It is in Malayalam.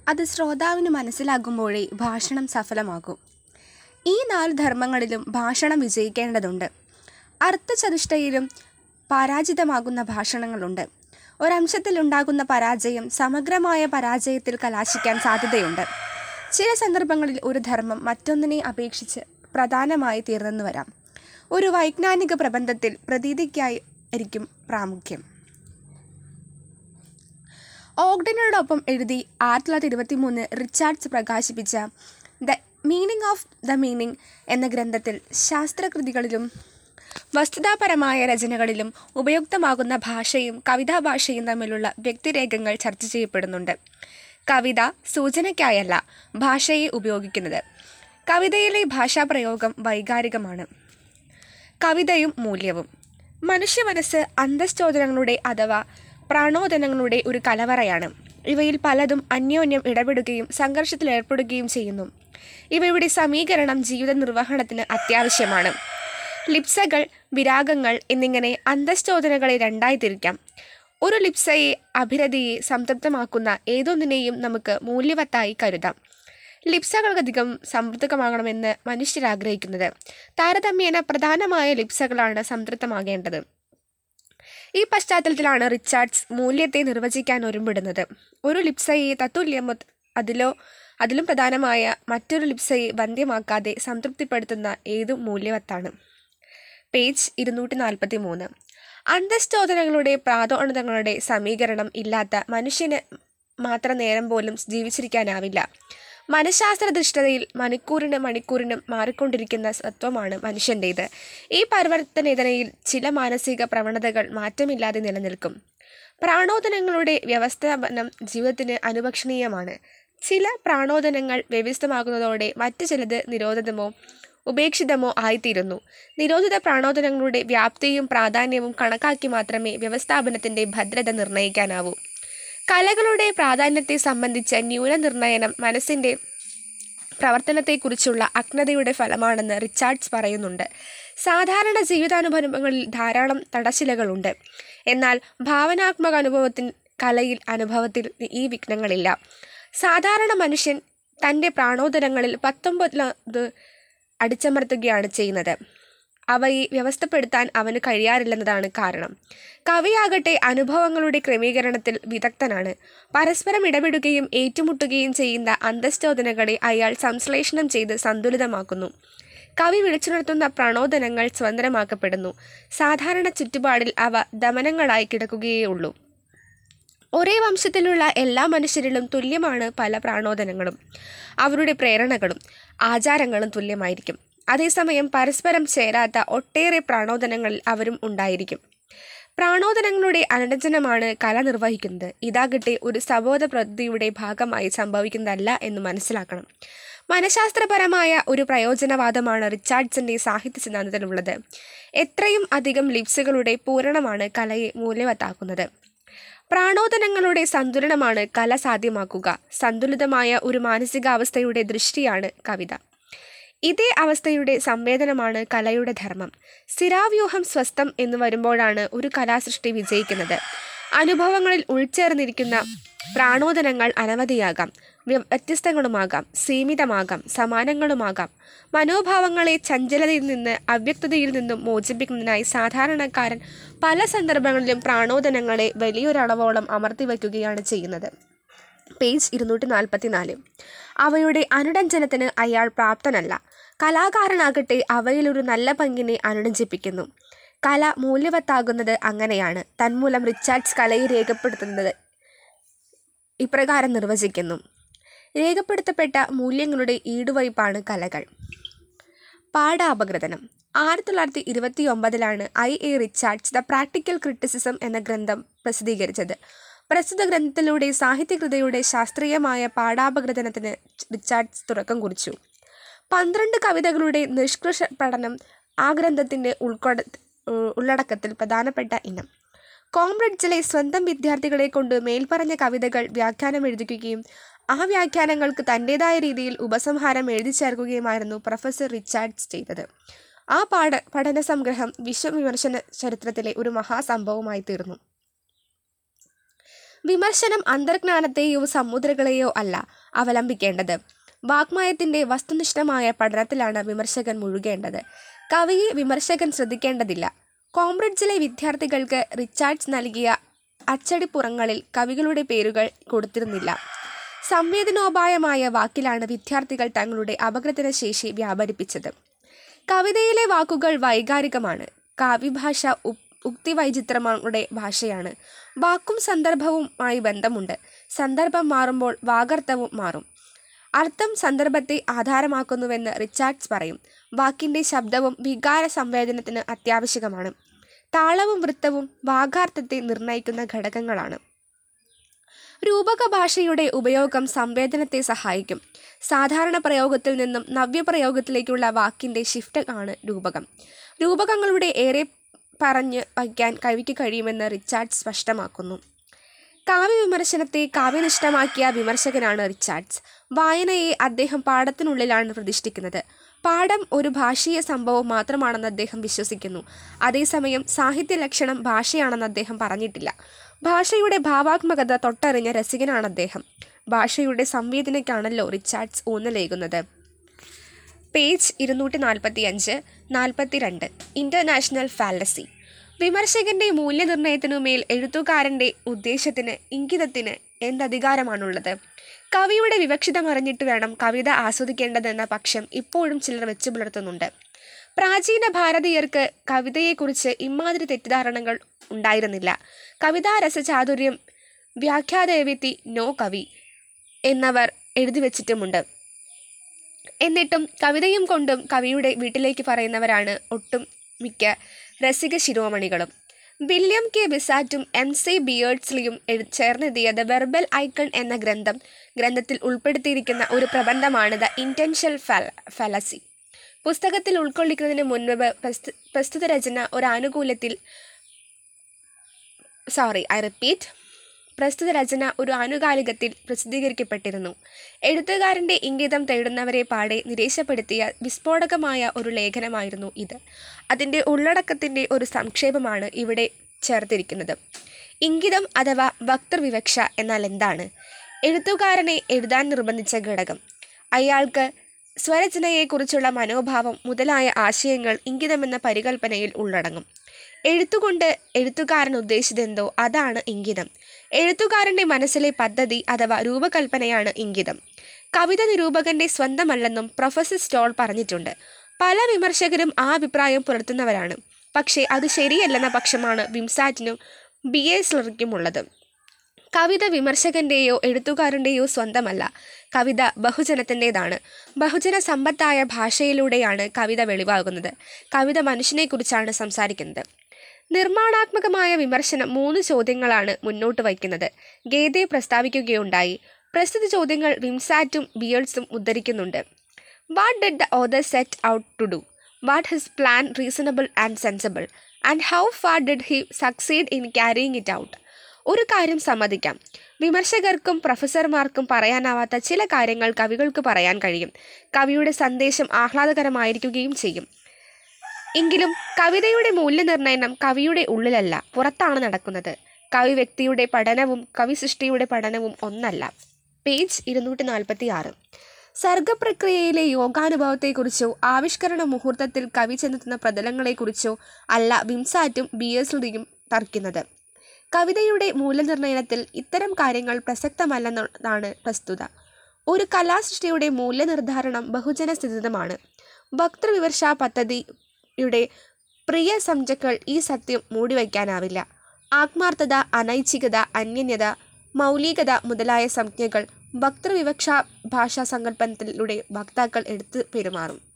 അത് ശ്രോതാവിന് മനസ്സിലാകുമ്പോഴേ ഭാഷണം സഫലമാകൂ ഈ നാല് ധർമ്മങ്ങളിലും ഭാഷണം വിജയിക്കേണ്ടതുണ്ട് അർത്ഥചതുഷ്ടയിലും പരാജിതമാകുന്ന ഭാഷണങ്ങളുണ്ട് ഒരംശത്തിലുണ്ടാകുന്ന പരാജയം സമഗ്രമായ പരാജയത്തിൽ കലാശിക്കാൻ സാധ്യതയുണ്ട് ചില സന്ദർഭങ്ങളിൽ ഒരു ധർമ്മം മറ്റൊന്നിനെ അപേക്ഷിച്ച് പ്രധാനമായി തീർന്നെന്ന് വരാം ഒരു വൈജ്ഞാനിക പ്രബന്ധത്തിൽ പ്രതീതിക്കായി ആയിരിക്കും പ്രാമുഖ്യം ഓഗ്ഡനോടൊപ്പം എഴുതി ആയിരത്തി തൊള്ളായിരത്തി ഇരുപത്തി മൂന്ന് റിച്ചാർഡ്സ് പ്രകാശിപ്പിച്ച the meaning of the meaning എന്ന ഗ്രന്ഥത്തിൽ ശാസ്ത്രകൃതികളിലും വസ്തുതാപരമായ രചനകളിലും ഉപയുക്തമാകുന്ന ഭാഷയും കവിതാ ഭാഷയും തമ്മിലുള്ള വ്യക്തിരേഖങ്ങൾ ചർച്ച ചെയ്യപ്പെടുന്നുണ്ട് കവിത സൂചനയ്ക്കായല്ല ഭാഷയെ ഉപയോഗിക്കുന്നത് കവിതയിലെ ഭാഷാപ്രയോഗം വൈകാരികമാണ് കവിതയും മൂല്യവും മനുഷ്യ മനസ്സ് അന്തശ്ചോദനങ്ങളുടെ അഥവാ പ്രാണോദനങ്ങളുടെ ഒരു കലവറയാണ് ഇവയിൽ പലതും അന്യോന്യം ഇടപെടുകയും സംഘർഷത്തിൽ ഏർപ്പെടുകയും ചെയ്യുന്നു ഇവയുടെ സമീകരണം ജീവിത നിർവഹണത്തിന് അത്യാവശ്യമാണ് ലിപ്സകൾ വിരാഗങ്ങൾ എന്നിങ്ങനെ അന്തശ്ചോദനകളെ രണ്ടായി തിരിക്കാം ഒരു ലിപ്സയെ അഭിരതിയെ സംതൃപ്തമാക്കുന്ന ഏതൊന്നിനെയും നമുക്ക് മൂല്യവത്തായി കരുതാം ലിപ്സകൾക്കധികം സമൃദ്ധമാകണമെന്ന് മനുഷ്യർ ആഗ്രഹിക്കുന്നത് താരതമ്യേന പ്രധാനമായ ലിപ്സകളാണ് സംതൃപ്തമാകേണ്ടത് ഈ പശ്ചാത്തലത്തിലാണ് റിച്ചാർഡ്സ് മൂല്യത്തെ നിർവചിക്കാൻ ഒരുമ്പിടുന്നത് ഒരു ലിപ്സയെ തത്തുല്യമോ അതിലോ അതിലും പ്രധാനമായ മറ്റൊരു ലിപ്സയെ ബന്ധ്യമാക്കാതെ സംതൃപ്തിപ്പെടുത്തുന്ന ഏതും മൂല്യവത്താണ് പേജ് ഇരുന്നൂറ്റി നാൽപ്പത്തി മൂന്ന് അന്തശ്ചോദനകളുടെ പ്രാതോണതങ്ങളുടെ സമീകരണം ഇല്ലാത്ത മനുഷ്യന് മാത്ര നേരം പോലും ജീവിച്ചിരിക്കാനാവില്ല മനഃശാസ്ത്ര ദൃഷ്ടതയിൽ മണിക്കൂറിന് മണിക്കൂറിനും മാറിക്കൊണ്ടിരിക്കുന്ന സത്വമാണ് മനുഷ്യൻ്റേത് ഈ പരിവർത്തനേതനയിൽ ചില മാനസിക പ്രവണതകൾ മാറ്റമില്ലാതെ നിലനിൽക്കും പ്രാണോദനങ്ങളുടെ വ്യവസ്ഥാപനം ജീവിതത്തിന് അനുഭക്ഷണീയമാണ് ചില പ്രാണോദനങ്ങൾ വ്യവസ്ഥമാകുന്നതോടെ മറ്റു ചിലത് നിരോധിതമോ ഉപേക്ഷിതമോ ആയിത്തീരുന്നു നിരോധിത പ്രാണോദനങ്ങളുടെ വ്യാപ്തിയും പ്രാധാന്യവും കണക്കാക്കി മാത്രമേ വ്യവസ്ഥാപനത്തിൻ്റെ ഭദ്രത നിർണ്ണയിക്കാനാവൂ കലകളുടെ പ്രാധാന്യത്തെ സംബന്ധിച്ച ന്യൂനനിർണ്ണയനം മനസ്സിൻ്റെ പ്രവർത്തനത്തെക്കുറിച്ചുള്ള അജ്ഞതയുടെ ഫലമാണെന്ന് റിച്ചാർഡ്സ് പറയുന്നുണ്ട് സാധാരണ ജീവിതാനുഭവങ്ങളിൽ ധാരാളം തടച്ചിലകളുണ്ട് എന്നാൽ ഭാവനാത്മക അനുഭവത്തിൽ കലയിൽ അനുഭവത്തിൽ ഈ വിഘ്നങ്ങളില്ല സാധാരണ മനുഷ്യൻ തൻ്റെ പ്രാണോദരങ്ങളിൽ പത്തൊമ്പത് അടിച്ചമർത്തുകയാണ് ചെയ്യുന്നത് അവയെ വ്യവസ്ഥപ്പെടുത്താൻ അവന് കഴിയാറില്ലെന്നതാണ് കാരണം കവിയാകട്ടെ അനുഭവങ്ങളുടെ ക്രമീകരണത്തിൽ വിദഗ്ധനാണ് പരസ്പരം ഇടപെടുകയും ഏറ്റുമുട്ടുകയും ചെയ്യുന്ന അന്തശ്ചോദനകളെ അയാൾ സംശ്ലേഷണം ചെയ്ത് സന്തുലിതമാക്കുന്നു കവി വിളിച്ചുണർത്തുന്ന പ്രണോദനങ്ങൾ സ്വതന്ത്രമാക്കപ്പെടുന്നു സാധാരണ ചുറ്റുപാടിൽ അവ ദമനങ്ങളായി കിടക്കുകയേ ഉള്ളൂ ഒരേ വംശത്തിലുള്ള എല്ലാ മനുഷ്യരിലും തുല്യമാണ് പല പ്രാണോദനങ്ങളും അവരുടെ പ്രേരണകളും ആചാരങ്ങളും തുല്യമായിരിക്കും അതേസമയം പരസ്പരം ചേരാത്ത ഒട്ടേറെ പ്രാണോദനങ്ങളിൽ അവരും ഉണ്ടായിരിക്കും പ്രാണോദനങ്ങളുടെ അനുരഞ്ജനമാണ് കല നിർവഹിക്കുന്നത് ഇതാകട്ടെ ഒരു സബോധ പ്രകൃതിയുടെ ഭാഗമായി സംഭവിക്കുന്നതല്ല എന്ന് മനസ്സിലാക്കണം മനഃശാസ്ത്രപരമായ ഒരു പ്രയോജനവാദമാണ് റിച്ചാർഡ്സിന്റെ സാഹിത്യ സിദ്ധാന്തത്തിലുള്ളത് എത്രയും അധികം ലിപ്സുകളുടെ പൂരണമാണ് കലയെ മൂല്യവത്താക്കുന്നത് പ്രാണോദനങ്ങളുടെ സന്തുലനമാണ് കല സാധ്യമാക്കുക സന്തുലിതമായ ഒരു മാനസികാവസ്ഥയുടെ ദൃഷ്ടിയാണ് കവിത ഇതേ അവസ്ഥയുടെ സംവേദനമാണ് കലയുടെ ധർമ്മം സ്ഥിരാവ്യൂഹം സ്വസ്ഥം എന്ന് വരുമ്പോഴാണ് ഒരു കലാസൃഷ്ടി വിജയിക്കുന്നത് അനുഭവങ്ങളിൽ ഉൾച്ചേർന്നിരിക്കുന്ന പ്രാണോദനങ്ങൾ അനവധിയാകാം വ്യത്യസ്തങ്ങളുമാകാം സീമിതമാകാം സമാനങ്ങളുമാകാം മനോഭാവങ്ങളെ ചഞ്ചലതയിൽ നിന്ന് അവ്യക്തതയിൽ നിന്നും മോചിപ്പിക്കുന്നതിനായി സാധാരണക്കാരൻ പല സന്ദർഭങ്ങളിലും പ്രാണോദനങ്ങളെ വലിയൊരളവോളം അമർത്തിവെക്കുകയാണ് ചെയ്യുന്നത് പേജ് ഇരുന്നൂറ്റി നാൽപ്പത്തി നാല് അവയുടെ അനുരഞ്ജനത്തിന് അയാൾ പ്രാപ്തനല്ല കലാകാരനാകട്ടെ അവയിലൊരു നല്ല പങ്കിനെ അനുരഞ്ജിപ്പിക്കുന്നു കല മൂല്യവത്താകുന്നത് അങ്ങനെയാണ് തന്മൂലം റിച്ചാർഡ്സ് കലയെ രേഖപ്പെടുത്തുന്നത് ഇപ്രകാരം നിർവചിക്കുന്നു രേഖപ്പെടുത്തപ്പെട്ട മൂല്യങ്ങളുടെ ഈടുവയ്പാണ് കലകൾ പാഠാപഗ്രഥനം ആയിരത്തി തൊള്ളായിരത്തി ഇരുപത്തി ഒമ്പതിലാണ് I A Richards the practical criticism എന്ന ഗ്രന്ഥം പ്രസിദ്ധീകരിച്ചത് പ്രസ്തുത ഗ്രന്ഥത്തിലൂടെ സാഹിത്യകൃതിയുടെ ശാസ്ത്രീയമായ പാഠാപഗ്രഥനത്തിന് റിച്ചാർഡ്സ് തുടക്കം കുറിച്ചു പന്ത്രണ്ട് കവിതകളുടെ നിഷ്കൃഷ പഠനം ആ ഗ്രന്ഥത്തിൻ്റെ ഉൾക്കൊട ഉള്ളടക്കത്തിൽ പ്രധാനപ്പെട്ട ഇനം കോംബ്രിഡ്ജിലെ സ്വന്തം വിദ്യാർത്ഥികളെ കൊണ്ട് മേൽപ്പറഞ്ഞ കവിതകൾ വ്യാഖ്യാനം എഴുതിക്കുകയും ആ വ്യാഖ്യാനങ്ങൾക്ക് തൻ്റെതായ രീതിയിൽ ഉപസംഹാരം എഴുതി ചേർക്കുകയുമായിരുന്നു പ്രൊഫസർ റിച്ചാർഡ്സ് ചെയ്തത് ആ പാഠ പഠന സംഗ്രഹം വിശ്വവിമർശന ചരിത്രത്തിലെ ഒരു മഹാസംഭവമായി തീർന്നു വിമർശനം അന്തർജ്ഞാനത്തെയോ സമുദ്രകളെയോ അല്ല അവലംബിക്കേണ്ടത് വാഗ്മയത്തിന്റെ വസ്തുനിഷ്ഠമായ പഠനത്തിലാണ് വിമർശകൻ മുഴുകേണ്ടത് കവിയെ വിമർശകൻ ശ്രദ്ധിക്കേണ്ടതില്ല കോംബ്രിഡ്ജിലെ വിദ്യാർത്ഥികൾക്ക് റിച്ചാർഡ്സ് നൽകിയ അച്ചടിപ്പുറങ്ങളിൽ കവികളുടെ പേരുകൾ കൊടുത്തിരുന്നില്ല സംവേദനോപായമായ വാക്കിലാണ് വിദ്യാർത്ഥികൾ തങ്ങളുടെ അപഗ്രഥന ശേഷി വ്യാപരിപ്പിച്ചത് കവിതയിലെ വാക്കുകൾ വൈകാരികമാണ് കാവ്യഭാഷ ഉ- ഉക്തിവൈചിത്രങ്ങളുടെ ഭാഷയാണ് വാക്കും സന്ദർഭവുമായി ബന്ധമുണ്ട് സന്ദർഭം മാറുമ്പോൾ വാഗർത്ഥവും മാറും അർത്ഥം സന്ദർഭത്തെ ആധാരമാക്കുന്നുവെന്ന് റിച്ചാർഡ്സ് പറയും വാക്കിന്റെ ശബ്ദവും വികാര സംവേദനത്തിന് അത്യാവശ്യകമാണ് താളവും വൃത്തവും വാഗാർത്ഥത്തെ നിർണ്ണയിക്കുന്ന ഘടകങ്ങളാണ് രൂപക ഭാഷയുടെ ഉപയോഗം സംവേദനത്തെ സഹായിക്കും സാധാരണ പ്രയോഗത്തിൽ നിന്നും നവ്യപ്രയോഗത്തിലേക്കുള്ള വാക്കിന്റെ ഷിഫ്റ്റ് ആണ് രൂപകം രൂപകങ്ങളുടെ ഏറെ പറഞ്ഞു വയ്ക്കാൻ കവിക്ക് കഴിയുമെന്ന് റിച്ചാർഡ്സ് സ്പഷ്ടമാക്കുന്നു കാവ്യവിമർശനത്തെ കാവ്യനിഷ്ഠമാക്കിയ വിമർശകനാണ് റിച്ചാർഡ്സ് വായനയെ അദ്ദേഹം പാഠത്തിനുള്ളിലാണ് പ്രതിഷ്ഠിക്കുന്നത് പാഠം ഒരു ഭാഷീയ സംഭവം മാത്രമാണെന്ന് അദ്ദേഹം വിശ്വസിക്കുന്നു അതേസമയം സാഹിത്യ ലക്ഷണം ഭാഷയാണെന്ന് അദ്ദേഹം പറഞ്ഞിട്ടില്ല ഭാഷയുടെ ഭാവാത്മകത തൊട്ടറിഞ്ഞ രസികനാണ് അദ്ദേഹം ഭാഷയുടെ സംവേദനയ്ക്കാണല്ലോ റിച്ചാർഡ്സ് ഊന്നലേകുന്നത് പേജ് ഇരുന്നൂറ്റി നാൽപ്പത്തി അഞ്ച് നാൽപ്പത്തിരണ്ട് ഇൻ്റർനാഷണൽ ഫാലസി വിമർശകന്റെ മൂല്യനിർണ്ണയത്തിനുമേൽ എഴുത്തുകാരന്റെ ഉദ്ദേശത്തിന് ഇംഗിതത്തിന് എന്തധികാരമാണുള്ളത് കവിയുടെ വിവക്ഷിതം അറിഞ്ഞിട്ട് വേണം കവിത ആസ്വദിക്കേണ്ടതെന്ന പക്ഷം ഇപ്പോഴും ചിലർ വെച്ചു പുലർത്തുന്നുണ്ട് പ്രാചീന ഭാരതീയർക്ക് കവിതയെക്കുറിച്ച് ഇമാതിരി തെറ്റിദ്ധാരണകൾ ഉണ്ടായിരുന്നില്ല കവിതാ രസചാതുര്യം വ്യാഖ്യാതയവ്യക്തി നോ കവി എന്നവർ എഴുതി വച്ചിട്ടുമുണ്ട് എന്നിട്ടും കവിതയും കൊണ്ടും കവിയുടെ വീട്ടിലേക്ക് പറയുന്നവരാണ് ഒട്ടും മിക്ക രസിക ശിരോമണികളും വില്യം കെ ബിസാറ്റും എം സി ബിയേർഡ്സ്ലിയും എഴു ചേർന്നെഴുതിയ ദ വെർബൽ ഐക്കൺ എന്ന ഗ്രന്ഥം ഗ്രന്ഥത്തിൽ ഉൾപ്പെടുത്തിയിരിക്കുന്ന ഒരു പ്രബന്ധമാണ് ദ ഇൻറ്റൻഷ്യൽ ഫല ഫലസി പുസ്തകത്തിൽ ഉൾക്കൊള്ളിക്കുന്നതിന് മുൻപ് പ്രസ്തു പ്രസ്തുത രചന ഒരു ആനുകൂല്യത്തിൽ സോറി ഐ റിപ്പീറ്റ് പ്രസ്തുത രചന ഒരു ആനുകാലികത്തിൽ പ്രസിദ്ധീകരിക്കപ്പെട്ടിരുന്നു എഴുത്തുകാരന്റെ ഇംഗിതം തേടുന്നവരെ പാടെ നിരേശപ്പെടുത്തിയ വിസ്ഫോടകമായ ഒരു ലേഖനമായിരുന്നു ഇത് അതിൻ്റെ ഉള്ളടക്കത്തിൻ്റെ ഒരു സംക്ഷേപമാണ് ഇവിടെ ചേർത്തിരിക്കുന്നത് ഇംഗിതം അഥവാ വക്തൃവിവക്ഷ എന്നാൽ എന്താണ് എഴുത്തുകാരനെ എഴുതാൻ നിർബന്ധിച്ച ഘടകം അയാൾക്ക് സ്വരചനയെക്കുറിച്ചുള്ള മനോഭാവം മുതലായ ആശയങ്ങൾ ഇംഗിതമെന്ന പരികൽപ്പനയിൽ ഉള്ളടങ്ങും എഴുത്തുകൊണ്ട് എഴുത്തുകാരൻ ഉദ്ദേശിച്ചതെന്തോ അതാണ് ഇംഗിതം എഴുത്തുകാരന്റെ മനസ്സിലെ പദ്ധതി അഥവാ രൂപകൽപ്പനയാണ് ഇംഗിതം കവിത നിരൂപകന്റെ സ്വന്തമല്ലെന്നും പ്രൊഫസർ സ്റ്റോൾ പറഞ്ഞിട്ടുണ്ട് പല വിമർശകരും ആ അഭിപ്രായം പുലർത്തുന്നവരാണ് പക്ഷേ അത് ശരിയല്ലെന്ന പക്ഷമാണ് വിംസാറ്റിനും ബി എ സ്ലറിക്കുമുള്ളത് കവിത വിമർശകന്റെയോ എഴുത്തുകാരൻ്റെയോ സ്വന്തമല്ല കവിത ബഹുജനത്തിൻ്റെതാണ് ബഹുജന സമ്പത്തായ ഭാഷയിലൂടെയാണ് കവിത വെളിവാകുന്നത് കവിത മനുഷ്യനെക്കുറിച്ചാണ് സംസാരിക്കുന്നത് നിർമ്മാണാത്മകമായ വിമർശനം മൂന്ന് ചോദ്യങ്ങളാണ് മുന്നോട്ട് വയ്ക്കുന്നത് ഗേദെ പ്രസ്താവിക്കുകയുണ്ടായി പ്രസ്തുത ചോദ്യങ്ങൾ വിംസാറ്റും ബിയേഴ്സും ഉദ്ധരിക്കുന്നുണ്ട് what did the other set out to do what his plan reasonable and sensible and how far did he succeed in carrying it out ഒരു കാര്യം സമ്മതിക്കാം വിമർശകർക്കും പ്രൊഫസർമാർക്കും പറയാനാവാത്ത ചില കാര്യങ്ങൾ കവികൾക്ക് പറയാൻ കഴിയും കവിയുടെ സന്ദേശം ആഹ്ലാദകരമായിരിക്കുകയും ചെയ്യും എങ്കിലും കവിതയുടെ മൂല്യനിർണ്ണയം കവിയുടെ ഉള്ളിലല്ല പുറത്താണ് നടക്കുന്നത് കവി വ്യക്തിയുടെ പഠനവും കവി സൃഷ്ടിയുടെ പഠനവും ഒന്നല്ല പേജ് ഇരുന്നൂറ്റി നാൽപ്പത്തി ആറ് സർഗപ്രക്രിയയിലെ യോഗാനുഭവത്തെക്കുറിച്ചോ ആവിഷ്കരണ മുഹൂർത്തത്തിൽ കവി ചെന്നെത്തുന്ന പ്രതലങ്ങളെക്കുറിച്ചോ അല്ല വിംസാറ്റും ബി എസ് ഡിയും തർക്കുന്നത് കവിതയുടെ മൂല്യനിർണ്ണയത്തിൽ ഇത്തരം കാര്യങ്ങൾ പ്രസക്തമല്ലെന്നതാണ് പ്രസ്തുത ഒരു കലാസൃഷ്ടിയുടെ മൂല്യനിർദ്ധാരണം ബഹുജനസ്ഥിതമാണ് ഭക്തൃവിവർഷ പദ്ധതിയുടെ പ്രിയ സംജക്കൾ ഈ സത്യം മൂടിവയ്ക്കാനാവില്ല ആത്മാർത്ഥത അനൈച്ഛികത അന്യന്യത മൗലികത മുതലായ സംജ്ഞകൾ ഭക്തൃവിവക്ഷ ഭാഷാ സങ്കല്പത്തിലൂടെ വക്താക്കൾ എടുത്തു പെരുമാറും